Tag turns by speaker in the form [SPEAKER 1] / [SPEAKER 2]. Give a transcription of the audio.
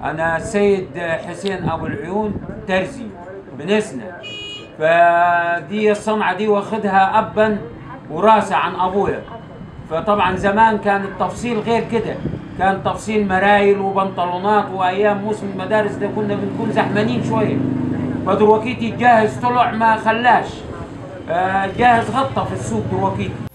[SPEAKER 1] انا السيد حسين ابو العيون ترزي بنسنا فدي الصنعه دي واخدها ابا وراثه عن ابويا فطبعا زمان كان التفصيل غير كده كان تفصيل مرايل وبنطلونات وايام موسم المدارس ده كنا بنكون زحمانين شويه فدروكيتي جاهز طلع ما خلاش آه، جاهز غطى في السوق دروكيتي